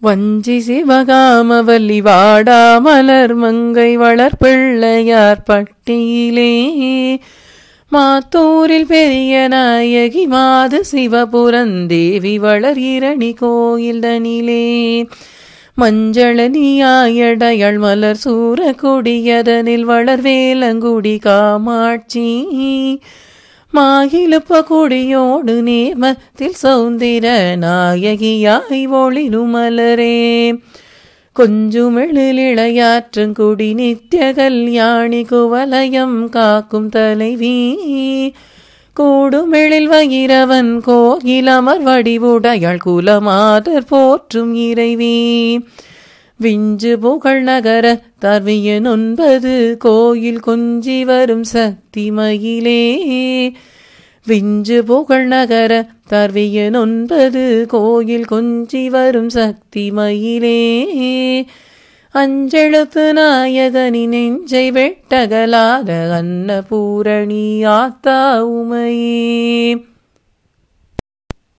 வஞ்சி சிவகாமவல்லி வாடா மலர் மங்கை வளர்பிள்ளையார் பட்டியிலே மாத்தூரில் பெரிய நாயகி மாது சிவபுரந்தேவி வளர் இரணி கோயில் தனிலே மஞ்சளனியாயடையாள் மலர் சூர கொடியதனில் வளர் வேலங்குடி காமாட்சி மாகிலுப்ப கொடியோடு நேமத்தில் சௌந்திர நாயகியாய் ஒளிரும் மலரே கொஞ்சுமெழில் இளையாற்றங்குடி நித்திய கல்யாணி குவலயம் காக்கும் தலைவி கூடுமெழில் வகிரவன் கோயில் அமர் வடிவுடையாள் குலமாதர் போற்றும் இறைவி விஞ்சு புகழ் நகர தர்வியன் ஒன்பது கோயில் கொஞ்சி வரும் சக்தி மயிலே விஞ்சு புகழ் நகர தர்வியன் ஒன்பது கோயில் கொஞ்சி வரும் சக்தி மயிலே அஞ்செழுத்து நாயகனி நெஞ்சை வெட்டகலாத அன்னபூரணி ஆத்தா உமையே